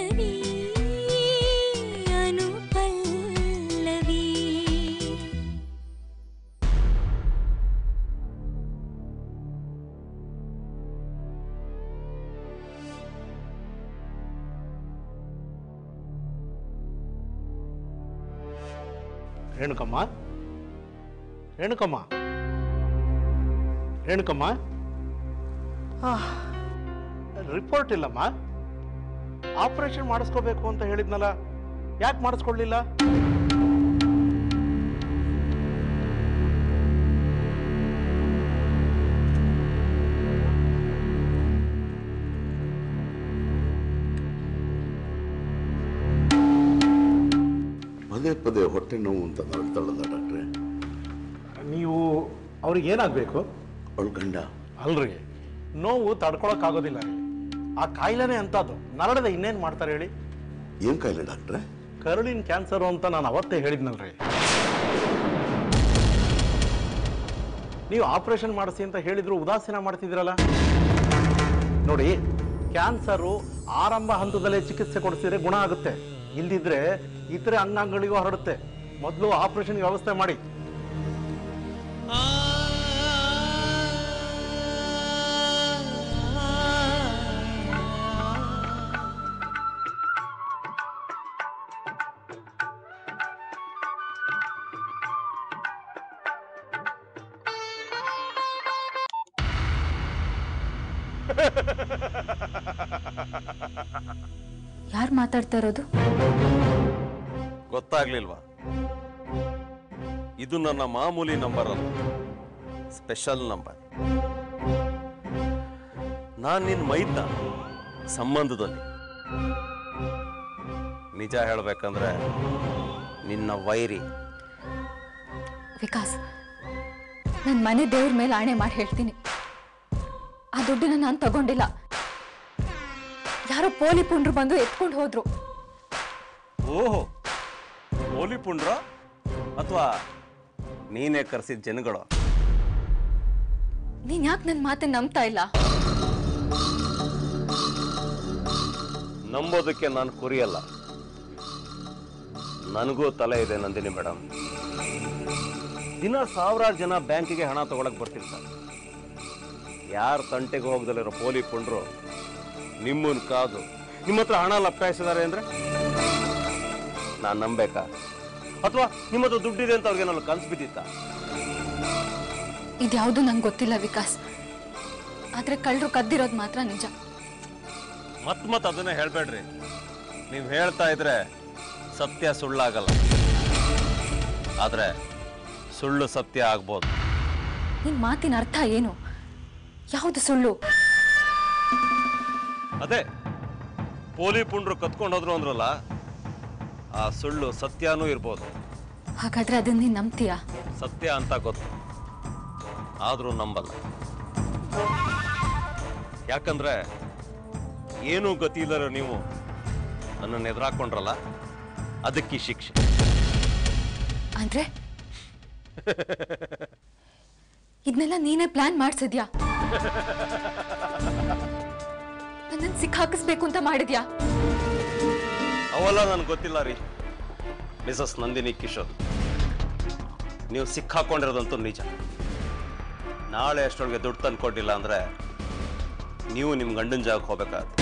Pallavi Anupallavi Renukamma Renukamma Renukamma report ಇಲ್ಲಮ್ಮ operation ಮಾಡಿಸ್ಕೋಬೇಕು ಅಂತ ಹೇಳಿದ್ನಲ್ಲ ಯಾಕೆ ಮಾಡಿಸ್ಕೊಳ್ಳಿಲ್ಲ ಪದೇ ಪದೇ ಹೊಟ್ಟೆ ನೋವು ಅಂತ ನಡ್ತಾಳಲ್ಲ ಡಾಕ್ಟ್ರೆ ನೀವು ಅವ್ರಿಗೆ ಏನಾಗಬೇಕು ಅವಳ ಗಂಡ ಅಲ್ರಿ ನೋವು ತಡ್ಕೊಳಕ್ಕಾಗೋದಿಲ್ಲ ರೀ ಆ ಕಾಯಿಲೆನೇ ಅಂತದ್ದು ನರಡದೆ ಇನ್ನೇನು ಮಾಡ್ತಾರೆ ಹೇಳಿ ಏನ್ ಕಾಯಿಲೆ ಡಾಕ್ಟ್ರೆ ಕರುಳಿನ ಕ್ಯಾನ್ಸರು ಅಂತ ನಾನು ಅವತ್ತೇ ಹೇಳಿದ್ನಲ್ರಿ ನೀವು ಆಪರೇಷನ್ ಮಾಡಿಸಿ ಅಂತ ಹೇಳಿದ್ರು ಉದಾಸೀನ ಮಾಡ್ತಿದ್ರಲ್ಲ ನೋಡಿ ಕ್ಯಾನ್ಸರು ಆರಂಭ ಹಂತದಲ್ಲೇ ಚಿಕಿತ್ಸೆ ಕೊಡಿಸಿದ್ರೆ ಗುಣ ಆಗುತ್ತೆ ಇಲ್ದಿದ್ರೆ ಇತರೆ ಅಂಗಾಂಗಗಳಿಗೂ ಹರಡುತ್ತೆ ಮೊದಲು ಆಪರೇಷನ್ ವ್ಯವಸ್ಥೆ ಮಾಡಿ ಯಾರು ಮಾತಾಡ್ತಾ ಇರೋದು ಗೊತ್ತಾಗ್ಲಿಲ್ವಾ ಇದು ನನ್ನ ಮಾಮೂಲಿ ನಂಬರ್ ಅಲ್ಲ ಸ್ಪೆಷಲ್ ನಂಬರ್ ನಾನು ನಿನ್ನ ಮೈದ್ನ ಸಂಬಂಧದಲ್ಲಿ ನಿಜ ಹೇಳ್ಬೇಕಂದ್ರೆ ನಿನ್ನ ವೈರಿ ವಿಕಾಸ್ ನನ್ನ ಮನೆ ದೇವ್ರ ಮೇಲೆ ಆಣೆ ಮಾಡಿ ಹೇಳ್ತೀನಿ ಆ ದುಡ್ಡನ್ನ ನಾನು ತಗೊಂಡಿಲ್ಲ ಯಾರೋ ಪೋಲಿ ಪುಂಡ್ರು ಬಂದು ಎತ್ಕೊಂಡು ಹೋದ್ರು ಓಹೋ ಓಲಿ ಪುಂಡ್ರ ಅಥವಾ ನೀನೇ ಕರೆಸಿದ ಜನಗಳು ನೀನ್ ಯಾಕೆ ನನ್ನ ಮಾತನ್ನ ನಂಬ್ತಾ ಇಲ್ಲ ನಂಬೋದಕ್ಕೆ ನಾನು ಕುರಿಯಲ್ಲ ನನಗೂ ತಲೆ ಇದೆ ನಂದಿನಿ ಮೇಡಮ್ ದಿನ ಸಾವಿರಾರು ಜನ ಬ್ಯಾಂಕಿಗೆ ಹಣ ತಗೊಳಕ್ ಬರ್ತಿರ್ತಾರೆ ಯಾರ ತಂಟೆಗೆ ಹೋಗ್ದಲ್ಲಿರೋ ಪೋಲಿ ಪುಂಡ್ರು ನಿಮ್ಮನ್ ಕಾದು ನಿಮ್ಮ ಹತ್ರ ಹಣ ಲಪ್ಪಾಯಿಸಿದ್ದಾರೆ ಅಂದ್ರೆ ನಾನು ನಂಬೇಕಾ ಅಥವಾ ನಿಮ್ಮ ಹತ್ರ ದುಡ್ಡಿದೆ ಅಂತ ಅವ್ರಿಗೇನಾದ್ರು ಕನ್ಸು ಬಿದ್ದಿತ್ತ ಇದ್ಯಾವುದು ನಂಗೆ ಗೊತ್ತಿಲ್ಲ ವಿಕಾಸ್ ಆದ್ರೆ ಕಳ್ಳರು ಕದ್ದಿರೋದು ಮಾತ್ರ ನಿಜ ಮತ್ ಮತ್ ಅದನ್ನೇ ಹೇಳ್ಬೇಡ್ರಿ ನೀವು ಹೇಳ್ತಾ ಇದ್ರೆ ಸತ್ಯ ಸುಳ್ಳಾಗಲ್ಲ ಆದ್ರೆ ಸುಳ್ಳು ಸತ್ಯ ಆಗ್ಬೋದು ನಿನ್ ಮಾತಿನ ಅರ್ಥ ಏನು ಯಾವುದು ಸುಳ್ಳು ಅದೇ ಪೋಲಿ ಪುಂಡ್ರು ಕತ್ಕೊಂಡು ಹೋದ್ರು ಅಂದ್ರಲ್ಲ ಆ ಸುಳ್ಳು ಸತ್ಯನೂ ಇರ್ಬೋದು ಹಾಗಾದ್ರೆ ಅದನ್ನ ನೀನ್ ನಂಬ್ತೀಯಾ ಸತ್ಯ ಅಂತ ಗೊತ್ತು ಆದ್ರೂ ನಂಬಲ್ಲ ಯಾಕಂದ್ರೆ ಏನೂ ಗತಿ ಇಲ್ಲರ ನೀವು ನನ್ನನ್ನು ಎದುರಾಕೊಂಡ್ರಲ್ಲ ಅದಕ್ಕೆ ಈ ಶಿಕ್ಷೆ ಅಂದ್ರೆ ಇದನ್ನೆಲ್ಲ ನೀನೇ ಪ್ಲಾನ್ ಮಾಡ್ಸಿದ್ಯಾ ನನ್ನನ್ನು ಸಿಕ್ಕಾಕಿಸ್ಬೇಕು ಅಂತ ಮಾಡಿದ್ಯಾ ಅವೆಲ್ಲ ನನಗೆ ಗೊತ್ತಿಲ್ಲ ರೀ ಮಿಸಸ್ ನಂದಿನಿ ಕಿಶೋರ್ ನೀವು ಸಿಕ್ಕಾಕೊಂಡಿರೋದಂತೂ ನಿಜ ನಾಳೆ ಅಷ್ಟೊಳಗೆ ದುಡ್ಡು ತಂದ್ಕೊಟ್ಟಿಲ್ಲ ಅಂದ್ರೆ ನೀವು ನಿಮ್ಮ ಗಂಡನ ಜಾಗಕ್ಕೆ ಹೋಗ್ಬೇಕಾಗತ್ತೆ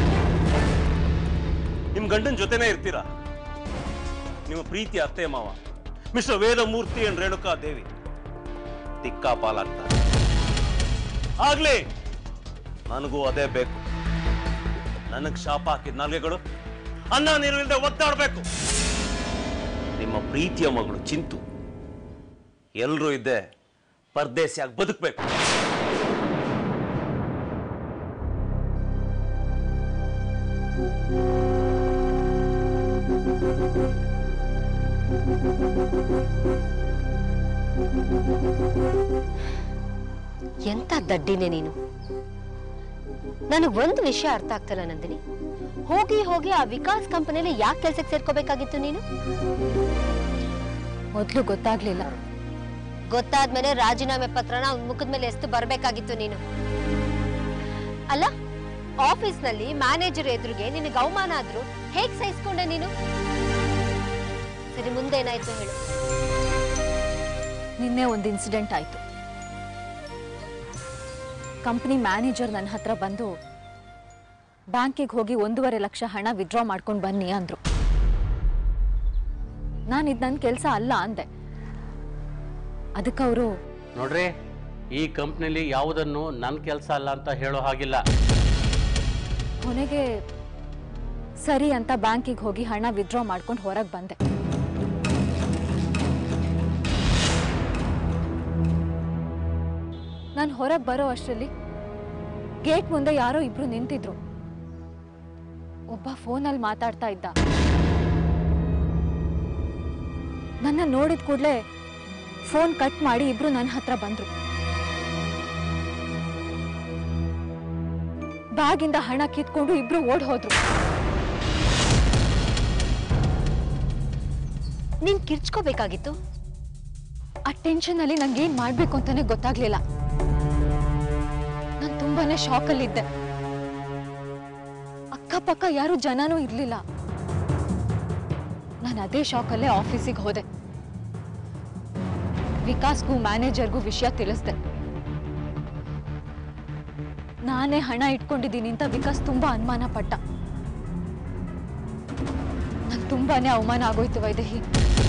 ನಿಮ್ಮ ಗಂಡನ ಜೊತೆನೇ ಇರ್ತೀರಾ ನಿಮ್ಮ ಪ್ರೀತಿ ಅತ್ತೆ ಮಾವ ಮಿಸ್ಟರ್ ವೇದಮೂರ್ತಿ ಅಂಡ್ ರೇಣುಕಾ ದೇವಿ ತಿಕ್ಕಾ ಪಾಲಾಗ್ತಾರೆ ಆಗ್ಲಿ ನನಗೂ ಅದೇ ಬೇಕು ನನಗ್ ಶಾಪ ಹಾಕಿದ ನಾಲ್ಗೆಗಳು ಅನ್ನ ನೀರು ಇಲ್ಲದೆ ಒದ್ದಾಡ್ಬೇಕು ನಿಮ್ಮ ಪ್ರೀತಿಯ ಮಗಳು ಚಿಂತು ಎಲ್ರೂ ಇದ್ದೆ ಪರದೇಸಿಯಾಗಿ ಬದುಕಬೇಕು ಎಂತ ದಡ್ಡಿನೇ ನೀನು ನನಗೆ ಒಂದು ವಿಷಯ ಅರ್ಥ ಆಗ್ತಿಲ್ಲ ನಂದಿನಿ ಹೋಗಿ ಹೋಗಿ ಆ ವಿಕಾಸ್ ಕಂಪನಿಯಲ್ಲಿ ಯಾಕೆ ಕೆಲ್ಸಕ್ಕೆ ಸೇರ್ಕೋಬೇಕಾಗಿತ್ತು ನೀನು ಮೊದಲು ಗೊತ್ತಾಗ್ಲಿಲ್ಲ ಗೊತ್ತಾದ್ಮೇಲೆ ರಾಜೀನಾಮೆ ಪತ್ರನ ಅವ್ನ ಮುಖದ ಮೇಲೆ ಎಷ್ಟು ಬರ್ಬೇಕಾಗಿತ್ತು ನೀನು ಅಲ್ಲ ಆಫೀಸ್ನಲ್ಲಿ ಮ್ಯಾನೇಜರ್ ಎದುರಿಗೆ ನಿನಗೆ ಅವಮಾನ ಆದ್ರೂ ಹೇಗ್ ಸಹಿಸ್ಕೊಂಡೆ ನೀನು ಸರಿ ಮುಂದೆ ಏನಾಯ್ತು ಹೇಳು ನಿನ್ನೆ ಒಂದು ಇನ್ಸಿಡೆಂಟ್ ಆಯಿತು ಕಂಪ್ನಿ ಮ್ಯಾನೇಜರ್ ನನ್ನ ಹತ್ರ ಬಂದು ಬ್ಯಾಂಕಿಗೆ ಹೋಗಿ ಒಂದೂವರೆ ಲಕ್ಷ ಹಣ ವಿಡ್ರಾ ಮಾಡ್ಕೊಂಡು ಬನ್ನಿ ಅಂದರು ನಾನು ಇದು ನನ್ನ ಕೆಲಸ ಅಲ್ಲ ಅಂದೆ ಅದಕ್ಕೆ ಅವರು ನೋಡ್ರಿ ಈ ಕಂಪ್ನಿಲಿ ಯಾವುದನ್ನು ನನ್ನ ಕೆಲಸ ಅಲ್ಲ ಅಂತ ಹೇಳೋ ಹಾಗಿಲ್ಲ ಕೊನೆಗೆ ಸರಿ ಅಂತ ಬ್ಯಾಂಕಿಗೆ ಹೋಗಿ ಹಣ ವಿಡ್ರಾ ಮಾಡ್ಕೊಂಡು ಹೊರಗೆ ಬಂದೆ ನಾನು ಹೊರಗೆ ಬರೋ ಅಷ್ಟರಲ್ಲಿ ಗೇಟ್ ಮುಂದೆ ಯಾರೋ ಇಬ್ರು ನಿಂತಿದ್ರು ಒಬ್ಬ ಫೋನಲ್ಲಿ ಮಾತಾಡ್ತಾ ಇದ್ದ ನನ್ನ ನೋಡಿದ ಕೂಡಲೇ ಫೋನ್ ಕಟ್ ಮಾಡಿ ಇಬ್ರು ನನ್ನ ಹತ್ರ ಬಂದ್ರು ಬ್ಯಾಗಿಂದ ಹಣ ಕಿತ್ಕೊಂಡು ಇಬ್ರು ಓಡ್ ಹೋದ್ರು ನೀನ್ ಕಿರ್ಚ್ಕೋಬೇಕಾಗಿತ್ತು ಆ ಟೆನ್ಷನ್ ಅಲ್ಲಿ ನಂಗೆ ಏನ್ ಮಾಡ್ಬೇಕು ಅಂತಾನೆ ಗೊತ್ತಾಗ್ಲಿಲ್ಲ ನಾನು ತುಂಬಾನೇ ಶಾಕ್ ಅಲ್ಲಿದ್ದೆ ಅಕ್ಕಪಕ್ಕ ಯಾರು ಜನನೂ ಇರ್ಲಿಲ್ಲ ನಾನು ಅದೇ ಶಾಕಲ್ಲೇ ಆಫೀಸಿಗೆ ಹೋದೆ ವಿಕಾಸ್ಗೂ ಮ್ಯಾನೇಜರ್ಗೂ ವಿಷಯ ತಿಳಿಸ್ದೆ ನಾನೇ ಹಣ ಇಟ್ಕೊಂಡಿದ್ದೀನಿ ಅಂತ ವಿಕಾಸ್ ತುಂಬಾ ಅನುಮಾನ ಪಟ್ಟ ನಂಗೆ ತುಂಬಾನೇ ಅವಮಾನ ಆಗೋಯ್ತು ವೈದೇಹಿ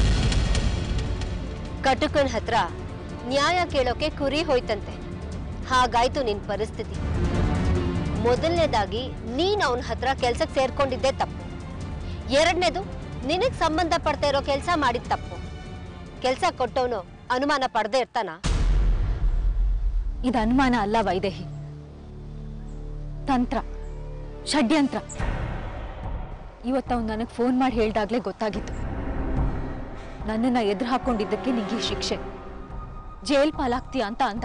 ಕಟುಕನ್ ಹತ್ರ ನ್ಯಾಯ ಕೇಳೋಕೆ ಕುರಿ ಹೋಯ್ತಂತೆ ಹಾಗಾಯ್ತು ನಿನ್ ಪರಿಸ್ಥಿತಿ ಮೊದಲನೇದಾಗಿ ನೀನ್ ಅವನ ಹತ್ರ ಕೆಲ್ಸಕ್ಕೆ ಸೇರ್ಕೊಂಡಿದ್ದೆ ತಪ್ಪು ಎರಡನೇದು ನಿನಗ್ ಸಂಬಂಧ ಪಡ್ತಾ ಇರೋ ಕೆಲಸ ಮಾಡಿದ ತಪ್ಪು ಕೆಲ್ಸ ಕೊಟ್ಟವನು ಅನುಮಾನ ಪಡ್ದೇ ಇರ್ತಾನ ಇದು ಅನುಮಾನ ಅಲ್ಲ ವೈದೇಹಿ ತಂತ್ರ ಷಡ್ಯಂತ್ರ ಇವತ್ತು ಅವ್ನು ನನಗೆ ಫೋನ್ ಮಾಡಿ ಹೇಳ್ದಾಗ್ಲೇ ಗೊತ್ತಾಗಿತ್ತು ನನ್ನನ್ನ ಎದುರು ಹಾಕೊಂಡಿದ್ದಕ್ಕೆ ನಿಂಗೆ ಈ ಶಿಕ್ಷೆ ಜೈಲ್ ಪಾಲಾಗ್ತೀಯ ಅಂತ ಅಂದ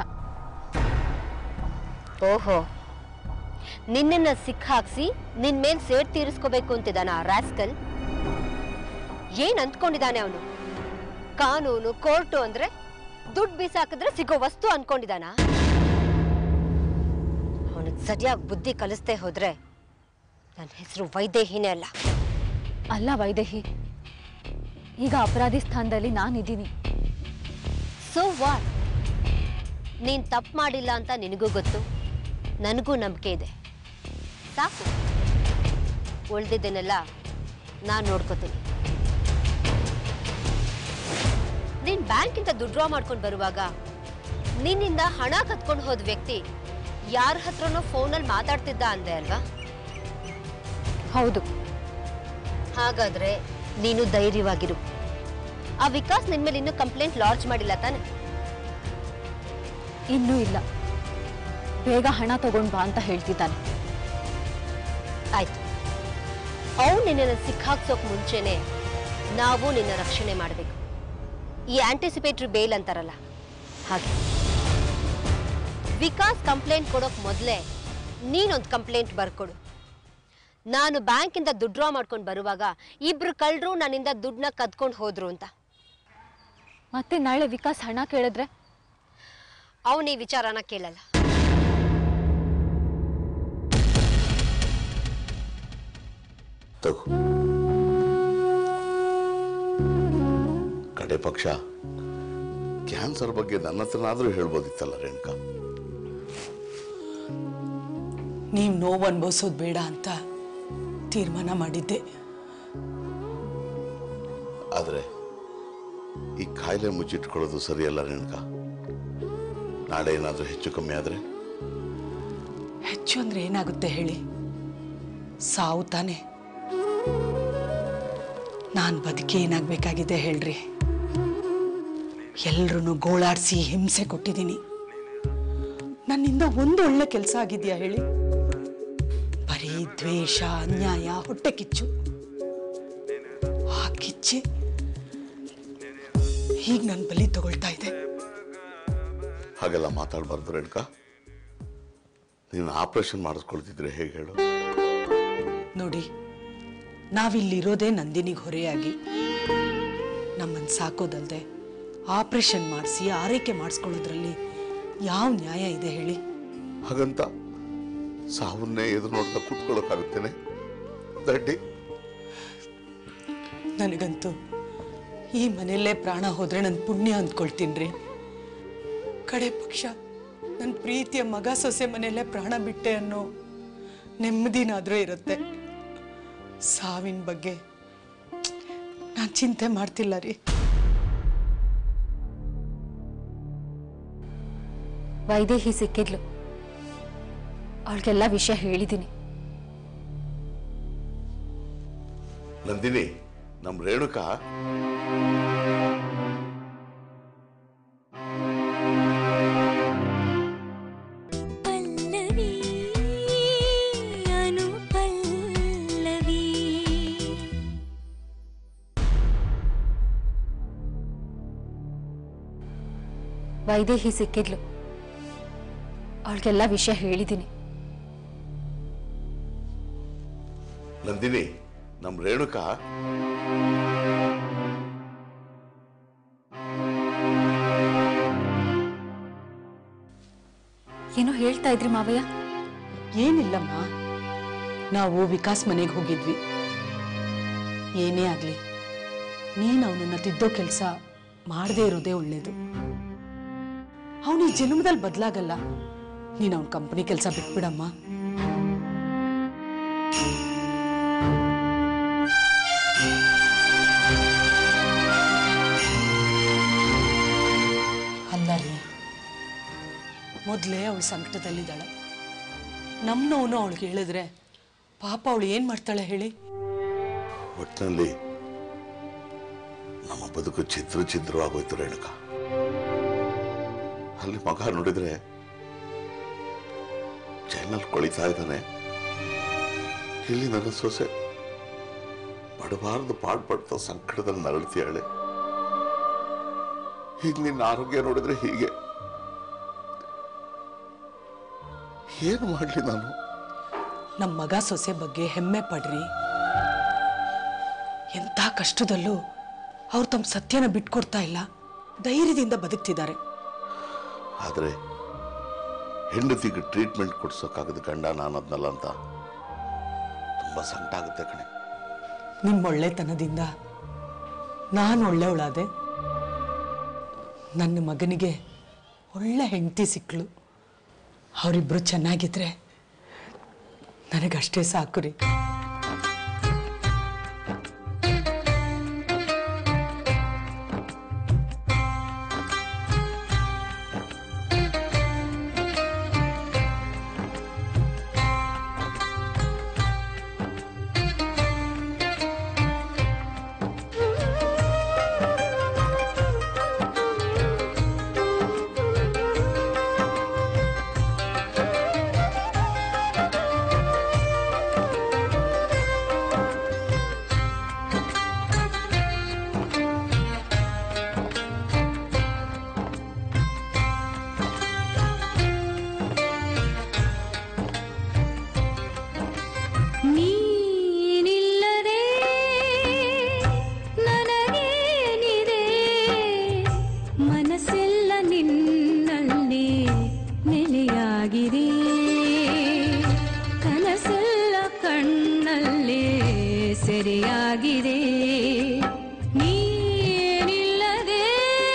ಓಹೋ ನಿನ್ನನ್ನ ಸಿಕ್ಕಾಕ್ಸಿ ನಿನ್ ಮೇಲ್ ಸೇಡ್ ತೀರಿಸ್ಕೋಬೇಕು ಅಂತಿದ್ದಾನ ರಾಸ್ಕಲ್ ಏನ್ ಅಂದ್ಕೊಂಡಿದ್ದಾನೆ ಅವನು ಕಾನೂನು ಕೋರ್ಟು ಅಂದ್ರೆ ದುಡ್ಡು ಬೀಸಾಕಿದ್ರೆ ಸಿಗೋ ವಸ್ತು ಅನ್ಕೊಂಡಿದ್ದಾನ ಅವನಿಗೆ ಸರಿಯಾಗಿ ಬುದ್ಧಿ ಕಲಿಸ್ದೇ ಹೋದ್ರೆ ನನ್ನ ಹೆಸರು ವೈದೇಹಿನೇ ಅಲ್ಲ ಅಲ್ಲ ವೈದೇಹಿ ಈಗ ಅಪರಾಧಿ ಸ್ಥಾನದಲ್ಲಿ ನಾನಿದ್ದೀನಿ ಸೊ ವಾಟ್ ನೀನ್ ತಪ್ಪು ಮಾಡಿಲ್ಲ ಅಂತ ನಿನಗೂ ಗೊತ್ತು ನನಗೂ ನಂಬಿಕೆ ಇದೆ ಸಾಕು ಉಳ್ದಿದ್ದನ್ನೆಲ್ಲ ನಾನು ನೋಡ್ಕೋತೀನಿ ನೀನ್ ಬ್ಯಾಂಕಿಂದ ದುಡ್ಡು ಡ್ರಾ ಮಾಡ್ಕೊಂಡು ಬರುವಾಗ ನಿನ್ನಿಂದ ಹಣ ಕತ್ಕೊಂಡು ಹೋದ ವ್ಯಕ್ತಿ ಯಾರ ಹತ್ರನೋ ಫೋನಲ್ಲಿ ಮಾತಾಡ್ತಿದ್ದ ಅಂದೆ ಅಲ್ವಾ ಹೌದು ಹಾಗಾದ್ರೆ ನೀನು ಧೈರ್ಯವಾಗಿರು ಆ ವಿಕಾಸ್ ನಿನ್ ಮೇಲೆ ಇನ್ನೂ ಕಂಪ್ಲೇಂಟ್ ಲಾಂಚ್ ಮಾಡಿಲ್ಲ ತಾನೆ ಇನ್ನೂ ಇಲ್ಲ ಬೇಗ ಹಣ ತಗೊಂಡ್ ಬಾ ಅಂತ ಹೇಳ್ತಿದ್ದಾನೆ ಆಯ್ತು ಅವು ನಿನ್ನನ್ನು ಸಿಕ್ಕಾಕ್ಸೋಕ್ ಮುಂಚೆನೆ ನಾವು ನಿನ್ನ ರಕ್ಷಣೆ ಮಾಡಬೇಕು ಈ ಆಂಟಿಸಿಪೇಟರಿ ಬೇಲ್ ಅಂತಾರಲ್ಲ ಹಾಗೆ ವಿಕಾಸ್ ಕಂಪ್ಲೇಂಟ್ ಕೊಡೋಕ್ ಮೊದಲೇ ನೀನೊಂದು ಕಂಪ್ಲೇಂಟ್ ಬರ್ಕೊಡು ನಾನು ಬ್ಯಾಂಕಿಂದ ದುಡ್ಡು ಡ್ರಾ ಮಾಡ್ಕೊಂಡು ಬರುವಾಗ ಇಬ್ರು ಕಳ್ಳರು ನನ್ನಿಂದ ದುಡ್ಡನ್ನ ಕದ್ಕೊಂಡು ಹೋದ್ರು ಅಂತ ಮತ್ತೆ ನಾಳೆ ವಿಕಾಸ್ ಹಣ ಕೇಳಿದ್ರೆ ಅವನು ಈ ವಿಚಾರನ ಕೇಳಲ್ಲ ತಗೋ ಕಡೆ ಪಕ್ಷ ಕ್ಯಾನ್ಸರ್ ಬಗ್ಗೆ ನನ್ನ ಹತ್ರನಾದ್ರೂ ಹೇಳ್ಬೋದಿತ್ತಲ್ಲ ರೇಣುಕಾ ನೀವು ನೋವು ಅನುಭವಿಸೋದು ಬೇಡ ಅಂತ ತೀರ್ಮಾನ ಮಾಡಿದ್ದೆ ಆದರೆ ಈ ಕಾಯಿಲೆ ಮುಚ್ಚಿಟ್ಕೊಳ್ಳೋದು ಸರಿಯಲ್ಲ ರೇಣುಕಾ ನಾಳೆ ಏನಾದರೂ ಹೆಚ್ಚು ಕಮ್ಮಿ ಆದರೆ ಹೆಚ್ಚು ಅಂದ್ರೆ ಏನಾಗುತ್ತೆ ಹೇಳಿ ಸಾವು ತಾನೆ ನಾನು ಬದುಕಿ ಏನಾಗಬೇಕಾಗಿದೆ ಹೇಳ್ರಿ ಎಲ್ರೂ ಗೋಳಾಡಿಸಿ ಹಿಂಸೆ ಕೊಟ್ಟಿದ್ದೀನಿ ನನ್ನಿಂದ ಒಂದು ಒಳ್ಳೆ ಕೆಲಸ ಆಗಿದ್ಯಾ ಹೇಳಿ ಬರೀ ದ್ವೇಷ ಅನ್ಯಾಯ ಹೊಟ್ಟೆ ಕಿಚ್ಚು ಆ ಕಿಚ್ಚೆ ಹೀಗೆ ನನ್ನ ಬಲಿ ತಗೊಳ್ತಾ ಇದೆ ಹಾಗೆಲ್ಲ ಮಾತಾಡಬಾರ್ದು ರೇಣುಕಾ ನೀನು ಆಪರೇಷನ್ ಮಾಡಿಸ್ಕೊಳ್ತಿದ್ರೆ ಹೇಗೆ ಹೇಳು ನೋಡಿ ನಾವಿಲ್ಲಿರೋದೇ ನಂದಿನಿಗೆ ಹೊರೆಯಾಗಿ ನಮ್ಮನ್ನು ಸಾಕೋದಲ್ದೆ ಆಪರೇಷನ್ ಮಾಡಿಸಿ ಆರೈಕೆ ಮಾಡಿಸ್ಕೊಳ್ಳೋದ್ರಲ್ಲಿ ಯಾವ ನ್ಯಾಯ ಇದೆ ಹೇಳಿ ಹಾಗಂತ ಸಾವನ್ನೇ ಎದುರು ನೋಡ್ತಾ ಕೂತ್ಕೊಳ್ಳೋಕ್ಕಾಗುತ್ತೇನೆ ದಡ್ಡಿ ನನಗಂತೂ ಈ ಮನೆಯಲ್ಲೇ ಪ್ರಾಣ ಹೋದ್ರೆ ನನ್ನ ಪುಣ್ಯ ಅಂದ್ಕೊಳ್ತೀನಿ ರೀ ಕಡೆ ಪಕ್ಷ ನನ್ನ ಪ್ರೀತಿಯ ಮಗ ಸೊಸೆ ಮನೆಯಲ್ಲೇ ಪ್ರಾಣ ಬಿಟ್ಟೆ ಅನ್ನೋ ನೆಮ್ಮದಿನಾದರೂ ಇರುತ್ತೆ ಸಾವಿನ ಬಗ್ಗೆ ನಾನು ಚಿಂತೆ ಮಾಡ್ತಿಲ್ಲ ರೀ ವೈದೇಹಿ ಸಿಕ್ಕಿದ್ಲು ಅವಳಿಗೆಲ್ಲ ವಿಷಯ ಹೇಳಿದ್ದೀನಿ ನಂದಿನಿ ನಮ್ ರೇಣುಕಾ ಪಲ್ಲವಿ ಅನುಪಲ್ಲವಿ ವೈದೇಹಿ ಸಿಕ್ಕಿದ್ಲು ಅವಳಿಗೆಲ್ಲ ವಿಷಯ ಹೇಳಿದ್ದೀನಿ ನಂದಿನಿ ನಮ್ ರೇಣುಕಾ ಏನೋ ಹೇಳ್ತಾ ಇದ್ರಿ ಮಾವಯ್ಯ ಏನಿಲ್ಲಮ್ಮ ನಾವು ವಿಕಾಸ್ ಮನೆಗೆ ಹೋಗಿದ್ವಿ ಏನೇ ಆಗಲಿ ನೀನು ಅವನನ್ನ ತಿದ್ದೋ ಕೆಲಸ ಮಾಡದೇ ಇರೋದೇ ಒಳ್ಳೇದು ಅವನು ಈ ಜನ್ಮದಲ್ಲಿ ಬದಲಾಗಲ್ಲ ನೀನು ಅವನ ಕಂಪನಿ ಕೆಲಸ ಬಿಟ್ಬಿಡಮ್ಮ ಅಲ್ಲ ರೀ ಮೊದಲೇ ಅವಳು ಸಂಕಟದಲ್ಲಿದ್ದಾಳೆ ನಮ್ಮ ನೋವು ಅವಳಿಗೆ ಹೇಳಿದ್ರೆ ಪಾಪ ಅವಳು ಏನು ಮಾಡ್ತಾಳೆ ಹೇಳಿ ಒಟ್ಟಿನಲ್ಲಿ ನಮ್ಮ ಬದುಕು ಚಿತ್ರ ಚಿತ್ರವಾಗೋಯ್ತು ರೇಣುಕ ಅಲ್ಲಿ ಮಗ ನೋಡಿದ್ರೆ ಜೈಲಲ್ಲಿ ಕೊಳಿತಾ ಇದ್ದಾನೆ ಇಲ್ಲಿ ನನ್ನ ಸೊಸೆ ಪಡಬಾರದು ಪಾಡ್ಪಡ್ತಾ ಸಂಕಟದಲ್ಲಿ ನರಳ್ತಿಯಾಳೆ ಈಗ ನಿನ್ನ ಆರೋಗ್ಯ ನೋಡಿದ್ರೆ ಹೀಗೆ ಏನು ಮಾಡಲಿ ನಾನು ನಮ್ಮ ಮಗ ಸೊಸೆ ಬಗ್ಗೆ ಹೆಮ್ಮೆ ಪಡ್ರಿ ಎಂಥ ಕಷ್ಟದಲ್ಲೂ ಅವ್ರು ತಮ್ಮ ಸತ್ಯನ ಬಿಟ್ಕೊಡ್ತಾ ಇಲ್ಲ ಧೈರ್ಯದಿಂದ ಬದುಕ್ತಿದ್ದಾರೆ ಆದರೆ ಹೆಂಡತಿಗೆ ಟ್ರೀಟ್ಮೆಂಟ್ ಕೊಡ್ಸೋಕ್ಕಾಗದ ಗಂಡ ನಾನು ಅದ್ನಲ್ಲ ಅಂತ ತುಂಬ ಸಂಕಟ ಆಗುತ್ತೆ ಕಣೆ ನಿಮ್ಮ ಒಳ್ಳೆತನದಿಂದ ನಾನು ಒಳ್ಳೆಯವಳಾದೆ ನನ್ನ ಮಗನಿಗೆ ಒಳ್ಳೆ ಹೆಂಡತಿ ಸಿಕ್ಕಳು ಅವರಿಬ್ರು ಚೆನ್ನಾಗಿದ್ರೆ ನನಗಷ್ಟೇ ಸಾಕು ರೀ ನೀನಿಲ್ಲದೆ ನನಗೇನಿದೆ ಮನಸ್ಸೆಲ್ಲ ನಿನ್ನಲ್ಲಿ ನೆಲೆಯಾಗಿದೆ ಕನಸೆಲ್ಲ ಕಣ್ಣಲ್ಲೇ ಸೆರೆಯಾಗಿದೆ ನೀನಿಲ್ಲದೆ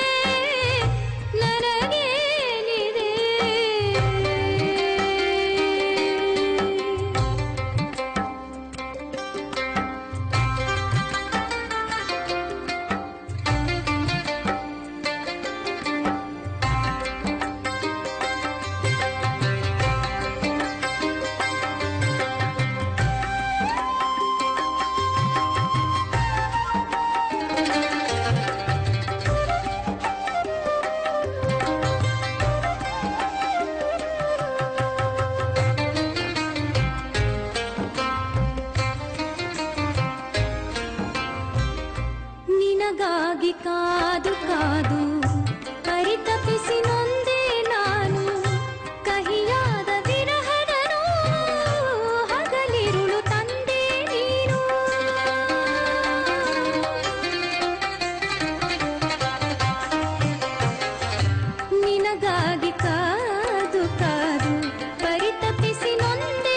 ನನಗೇನಿದೆ ನಿನಗಾಗಿ ಕಾದು ಕಾದು ಪರಿತಪಿಸಿ ನೊಂದೆ ನಾನು ಕಹಿಯಾದ ವಿರಹದ ನೋವು, ಹಗಲಿರುಳು ತಂದೆ ನೀನು ನಿನಗಾಗಿ ಕಾದು ಕಾದು ಪರಿತಪಿಸಿ ನೊಂದೆ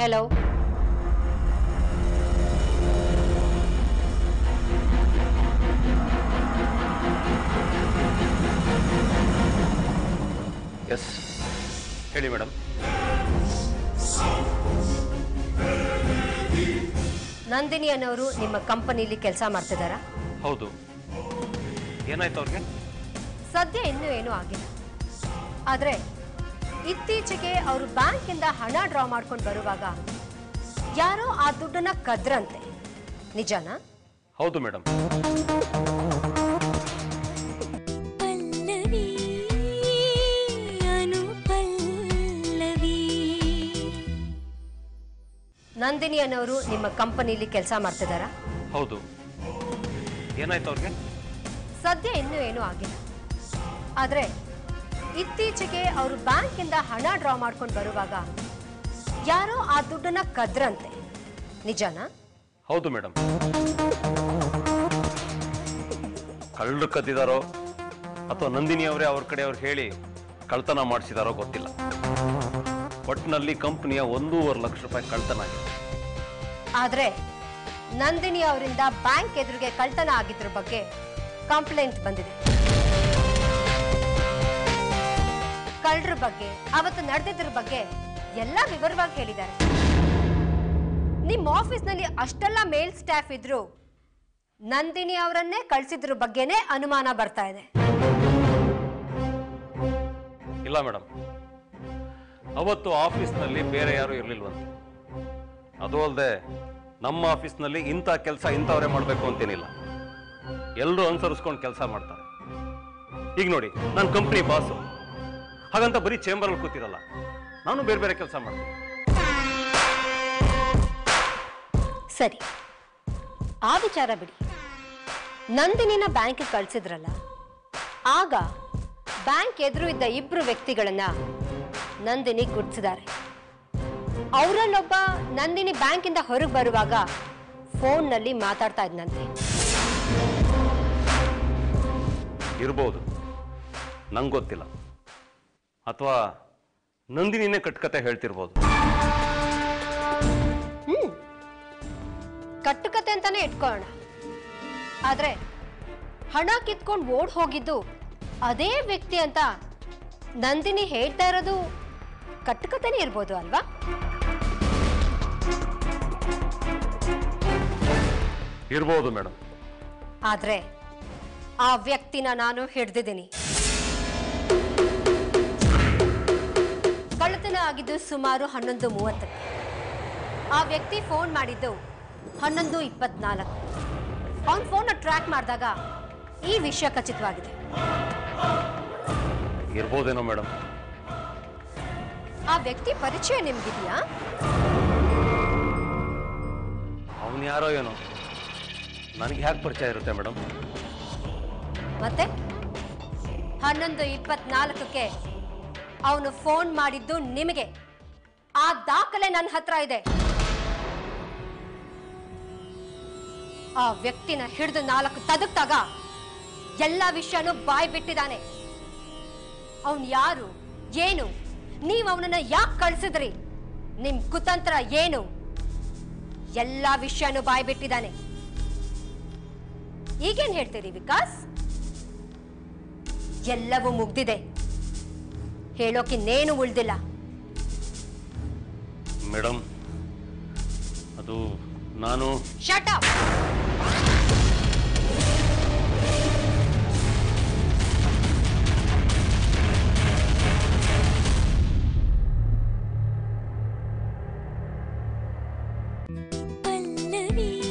ಹೆಲೋ ಎಸ್ ಹೇಳಿ ಮೇಡಮ್ ನಂದಿನಿ ಅನ್ನೋರು ನಿಮ್ಮ ಕಂಪನಿಲಿ ಕೆಲಸ ಮಾಡ್ತಿದ್ದಾರಾ ಹೌದು ಏನಾಯ್ತು ಅವ್ರಿಗೆ ಸದ್ಯ ಇನ್ನೂ ಏನೂ ಆಗಿಲ್ಲ ಆದರೆ ಇತ್ತೀಚೆಗೆ ಅವರು ಬ್ಯಾಂಕಿಂದ ಹಣ ಡ್ರಾ ಮಾಡ್ಕೊಂಡು ಬರುವಾಗ ಯಾರೋ ಆ ದುಡ್ಡನ್ನ ಕದ್ರಂತೆ ನಿಜನಾ ಹೌದು ಮೇಡಮ್ ಪಲ್ಲವಿ ಅನುಪಲ್ಲವಿ ನಂದಿನಿ ಅನ್ನೋರು ನಿಮ್ಮ ಕಂಪನಿಲಿ ಕೆಲಸ ಮಾಡ್ತಿದ್ದಾರಾ ಹೌದು ಏನಾಯ್ತು ಅವ್ರಿಗೆ ಸದ್ಯ ಇನ್ನೂ ಏನೂ ಆಗಿಲ್ಲ ಆದರೆ ಇತ್ತೀಚೆಗೆ ಅವರು ಬ್ಯಾಂಕಿಂದ ಹಣ ಡ್ರಾ ಮಾಡ್ಕೊಂಡು ಬರುವಾಗ ಯಾರೋ ಆ ದುಡ್ಡನ್ನ ಕದ್ರಂತೆ ನಿಜನಾ ಹೌದು ಮೇಡಮ್ ಕಳ್ಳರು ಕದ್ದಿದಾರೋ ಅಥವಾ ನಂದಿನಿ ಅವರೇ ಅವ್ರ ಕಡೆ ಅವ್ರು ಹೇಳಿ ಕಳ್ತನ ಮಾಡಿಸಿದಾರೋ ಗೊತ್ತಿಲ್ಲ ಒಟ್ಟಿನಲ್ಲಿ ಕಂಪ್ನಿಯ ಒಂದೂವರೆ ಲಕ್ಷ ರೂಪಾಯಿ ಕಳ್ತನ ಆಗಿದೆ ಆದ್ರೆ ನಂದಿನಿ ಅವರಿಂದ ಬ್ಯಾಂಕ್ ಎದುರಿಗೆ ಕಳ್ತನ ಆಗಿದ್ರ ಬಗ್ಗೆ ಕಂಪ್ಲೇಂಟ್ ಬಂದಿದೆ ಕಳ್ಳರ ಬಗ್ಗೆ ಅವತ್ತು ನಡೆದಿದ್ರ ಬಗ್ಗೆ ಎಲ್ಲ ವಿವರವಾಗಿ ಹೇಳಿದ್ದಾರೆ ನಿಮ್ಮ ಆಫೀಸ್ನಲ್ಲಿ ಅಷ್ಟೆಲ್ಲ ಮೇಲ್ ಸ್ಟಾಫ್ ಇದ್ರು ನಂದಿನಿ ಅವರನ್ನೇ ಕಳ್ಸಿದ್ರ ಬಗ್ಗೆನೇ ಅನುಮಾನ ಬರ್ತಾ ಇದೆ ಇಲ್ಲ ಮೇಡಮ್ ಅವತ್ತು ಆಫೀಸ್ನಲ್ಲಿ ಬೇರೆ ಯಾರು ಇರಲಿಲ್ವಂತೆ ಅದು ಅಲ್ಲದೆ ನಮ್ಮ ಆಫೀಸ್ನಲ್ಲಿ ಇಂಥ ಕೆಲಸ ಇಂಥವರೇ ಮಾಡಬೇಕು ಅಂತೇನಿಲ್ಲ ಎಲ್ಲರೂ ಅನುಸರಿಸ್ಕೊಂಡು ಕೆಲಸ ಮಾಡ್ತಾರೆ ಈಗ ನೋಡಿ ನಾನು ಕಂಪ್ನಿ ಬಾಸು ಹಾಗಂತ ಬರೀ ಚೇಂಬರಲ್ಲಿ ಕೂತಿರಲ್ಲ ನಾನು ಬೇರೆ ಬೇರೆ ಕೆಲಸ ಮಾಡ್ತೀನಿ ಸರಿ ಆ ವಿಚಾರ ಬಿಡಿ ನಂದಿನಿನ ಬ್ಯಾಂಕ್ ಕಳ್ಸಿದ್ರಲ್ಲ ಆಗ ಬ್ಯಾಂಕ್ ಎದುರು ಇದ್ದ ಇಬ್ರು ವ್ಯಕ್ತಿಗಳನ್ನ ನಂದಿನಿ ಗುರ್ತಿಸಿದ್ದಾರೆ ಅವರಲ್ಲೊಬ್ಬ ನಂದಿನಿ ಬ್ಯಾಂಕಿಂದ ಹೊರಗೆ ಬರುವಾಗ ಫೋನ್ನಲ್ಲಿ ಮಾತಾಡ್ತಾ ಇದ್ನಂತೆ ಇರ್ಬೋದು ನಂಗೆ ಗೊತ್ತಿಲ್ಲ ಅಥವಾ ನಂದಿನಿನೇ ಕಟ್ಕತೆ ಹೇಳ್ತಿರ್ಬೋದು ಹ್ಮ್ ಕಟ್ಟುಕತೆ ಅಂತಾನೆ ಇಟ್ಕೊಳ್ಳೋಣ ಆದ್ರೆ ಹಣ ಕಿತ್ಕೊಂಡು ಓಡ್ ಹೋಗಿದ್ದು ಅದೇ ವ್ಯಕ್ತಿ ಅಂತ ನಂದಿನಿ ಹೇಳ್ತಾ ಇರೋದು ಕಟ್ಟುಕತೆನೇ ಇರ್ಬೋದು ಅಲ್ವಾ ಇರ್ಬೋದು ಮೇಡಮ್ ಆದ್ರೆ ಆ ವ್ಯಕ್ತಿನ ನಾನು ಹಿಡ್ದಿದ್ದೀನಿ ಕಳ್ಳತನ ಆಗಿದ್ದು ಸುಮಾರು ಹನ್ನೊಂದು ಮೂವತ್ತಕ್ಕೆ ಆ ವ್ಯಕ್ತಿ ಫೋನ್ ಮಾಡಿದ್ದು ಹನ್ನೊಂದು ಇಪ್ಪತ್ನಾಲ್ಕು ಅವನ ಫೋನ್ ಟ್ರ್ಯಾಕ್ ಮಾಡಿದಾಗ ಈ ವಿಷಯ ಖಚಿತವಾಗಿದೆ ಇರ್ಬೋದೇನೋ ಮೇಡಮ್ ಆ ವ್ಯಕ್ತಿ ಪರಿಚಯ ನಿಮ್ಗಿದೆಯಾ ಅವನು ಯಾರೋ ಏನೋ ನನಗೆ ಹ್ಯಾಕ್ ಪರಿಚಯ ಇರುತ್ತೆ ಮೇಡಮ್ ಮತ್ತೆ ಹನ್ನೊಂದು ಇಪ್ಪತ್ನಾಲ್ಕಕ್ಕೆ ಅವನು ಫೋನ್ ಮಾಡಿದ್ದು ನಿಮಗೆ ಆ ದಾಖಲೆ ನನ್ನ ಹತ್ರ ಇದೆ ಆ ವ್ಯಕ್ತಿನ ಹಿಡಿದು ನಾಲ್ಕು ತದಕ್ತಾಗ ಎಲ್ಲ ವಿಷಯನೂ ಬಾಯ್ ಬಿಟ್ಟಿದ್ದಾನೆ ಅವನ್ ಯಾರು ಏನು ನೀವು ಅವನನ್ನ ಯಾಕೆ ಕಳ್ಸಿದ್ರಿ ನಿಮ್ ಕುತಂತ್ರ ಏನು ಎಲ್ಲ ವಿಷಯನೂ ಬಾಯ್ ಬಿಟ್ಟಿದ್ದಾನೆ ಈಗೇನ್ ಹೇಳ್ತೀರಿ ವಿಕಾಸ್ ಎಲ್ಲವೂ ಮುಗ್ದಿದೆ ಹೇಳೋಕಿನ್ನೇನು ಉಳ್ದಿಲ್ಲ ಮೇಡಮ್ ಅದು ನಾನು ಶಟ್ ಅಪ್ ಪಲ್ಲವಿ